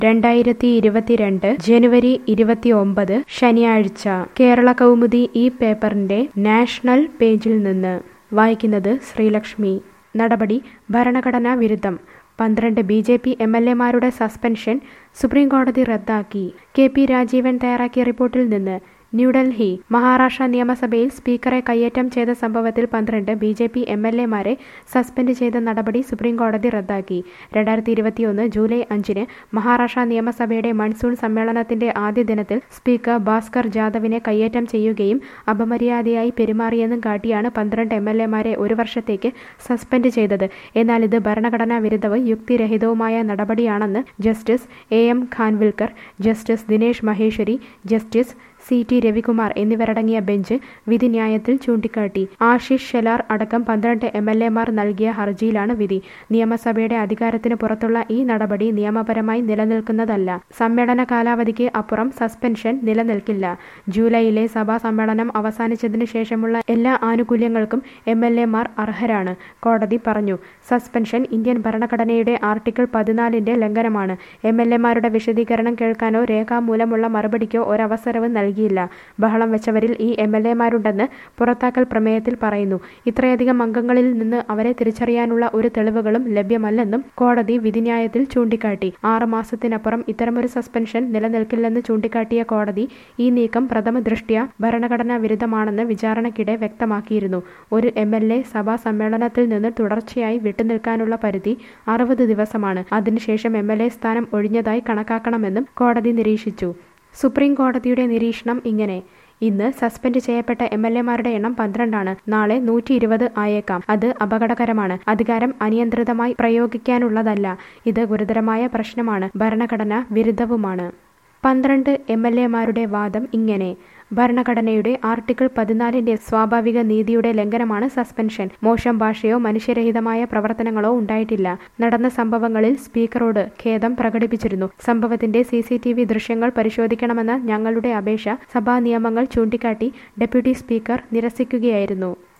രണ്ടായിരത്തി ഇരുപത്തിരണ്ട് ജനുവരി ഇരുപത്തിയൊമ്പത് ശനിയാഴ്ച കേരള കൗമുദി ഈ പേപ്പറിന്റെ നാഷണൽ പേജിൽ നിന്ന് വായിക്കുന്നത് ശ്രീലക്ഷ്മി നടപടി ഭരണഘടനാ വിരുദ്ധം പന്ത്രണ്ട് B J P M L എമാരുടെ സസ്പെൻഷൻ സുപ്രീംകോടതി റദ്ദാക്കി കെ പി രാജീവൻ തയ്യാറാക്കിയ റിപ്പോർട്ടിൽ നിന്ന് ന്യൂഡൽഹി മഹാരാഷ്ട്ര നിയമസഭയിൽ സ്പീക്കറെ കയ്യേറ്റം ചെയ്ത സംഭവത്തിൽ പന്ത്രണ്ട് B J P M L എമാരെ സസ്പെൻഡ് ചെയ്ത നടപടി സുപ്രീംകോടതി റദ്ദാക്കി രണ്ടായിരത്തി ഇരുപത്തിയൊന്ന് ജൂലൈ അഞ്ചിന് മഹാരാഷ്ട്ര നിയമസഭയുടെ മൺസൂൺ സമ്മേളനത്തിന്റെ ആദ്യ ദിനത്തിൽ സ്പീക്കർ ഭാസ്കർ ജാദവിനെ കയ്യേറ്റം ചെയ്യുകയും അപമര്യാദയായി പെരുമാറിയെന്നും കാട്ടിയാണ് പന്ത്രണ്ട് എം എൽ എമാരെ ഒരു വർഷത്തേക്ക് സസ്പെൻഡ് ചെയ്തത് എന്നാൽ ഇത് ഭരണഘടനാ വിരുദ്ധവും യുക്തിരഹിതവുമായ നടപടിയാണെന്ന് justice A M Khanwilkar justice Dinesh Maheshwari justice C T Ravikumar എന്നിവരടങ്ങിയ ബെഞ്ച് വിധിന്യായത്തിൽ ചൂണ്ടിക്കാട്ടി ആശിഷ് ഷെലാർ അടക്കം പന്ത്രണ്ട് എം എൽ എമാർ നൽകിയ ഹർജിയിലാണ് വിധി നിയമസഭയുടെ അധികാരത്തിന് പുറത്തുള്ള ഈ നടപടി നിയമപരമായി നിലനിൽക്കുന്നതല്ല സമ്മേളന കാലാവധിക്ക് അപ്പുറം സസ്പെൻഷൻ നിലനിൽക്കില്ല ജൂലൈയിലെ സഭാ സമ്മേളനം അവസാനിച്ചതിന് ശേഷമുള്ള എല്ലാ ആനുകൂല്യങ്ങൾക്കും എം എൽ എമാർ അർഹരാണ് കോടതി പറഞ്ഞു സസ്പെൻഷൻ ഇന്ത്യൻ ഭരണഘടനയുടെ ആർട്ടിക്കിൾ പതിനാലിന്റെ ലംഘനമാണ് എം എൽ എമാരുടെ വിശദീകരണം കേൾക്കാനോ രേഖാമൂലമുള്ള മറുപടിക്കോ ഒരവസരവും നൽകിയില്ല ബഹളം വെച്ചവരിൽ ഈ എം എൽ എമാരുണ്ടെന്ന് പുറത്താക്കൽ പ്രമേയത്തിൽ പറയുന്നു ഇത്രയധികം അംഗങ്ങളിൽ നിന്ന് അവരെ തിരിച്ചറിയാനുള്ള ഒരു തെളിവുകളും ലഭ്യമല്ലെന്നും കോടതി വിധിന്യായത്തിൽ ചൂണ്ടിക്കാട്ടി ആറ് മാസത്തിനപ്പുറം ഇത്തരമൊരു സസ്പെൻഷൻ നിലനിൽക്കില്ലെന്ന് ചൂണ്ടിക്കാട്ടിയ കോടതി ഈ നീക്കം പ്രഥമ ദൃഷ്ട്യാ ഭരണഘടനാ വിരുദ്ധമാണെന്ന് വിചാരണയ്ക്കിടെ വ്യക്തമാക്കിയിരുന്നു ഒരു എം എൽ എ സഭാ സമ്മേളനത്തിൽ നിന്ന് തുടർച്ചയായി വിട്ടുനിൽക്കാനുള്ള പരിധി അറുപത് ദിവസമാണ് അതിനുശേഷം എം എൽ എ സ്ഥാനം ഒഴിഞ്ഞതായി കണക്കാക്കണമെന്നും കോടതി നിരീക്ഷിച്ചു സുപ്രീം കോടതിയുടെ നിരീക്ഷണം ഇങ്ങനെ ഇന്ന് സസ്പെൻഡ് ചെയ്യപ്പെട്ട എം എൽ എമാരുടെ എണ്ണം പന്ത്രണ്ടാണ് നാളെ നൂറ്റി ഇരുപത് ആയേക്കാം അത് അപകടകരമാണ് അധികാരം അനിയന്ത്രിതമായി പ്രയോഗിക്കാനുള്ളതല്ല ഇത് ഗുരുതരമായ പ്രശ്നമാണ് ഭരണഘടന വിരുദ്ധവുമാണ് പന്ത്രണ്ട് എം എൽ എമാരുടെ വാദം ഇങ്ങനെ ഭരണഘടനയുടെ ആർട്ടിക്കിൾ പതിനാലിന്റെ സ്വാഭാവിക നീതിയുടെ ലംഘനമാണ് സസ്പെൻഷൻ മോശം ഭാഷയോ മനുഷ്യരഹിതമായ പ്രവർത്തനങ്ങളോ ഉണ്ടായിട്ടില്ല നടന്ന സംഭവങ്ങളിൽ സ്പീക്കറോട് ഖേദം പ്രകടിപ്പിച്ചിരുന്നു സംഭവത്തിന്റെ സി സി ടി വി ദൃശ്യങ്ങൾ പരിശോധിക്കണമെന്ന ഞങ്ങളുടെ അപേക്ഷ സഭാ നിയമങ്ങൾ ചൂണ്ടിക്കാട്ടി ഡെപ്യൂട്ടി സ്പീക്കർ നിരസിക്കുകയായിരുന്നു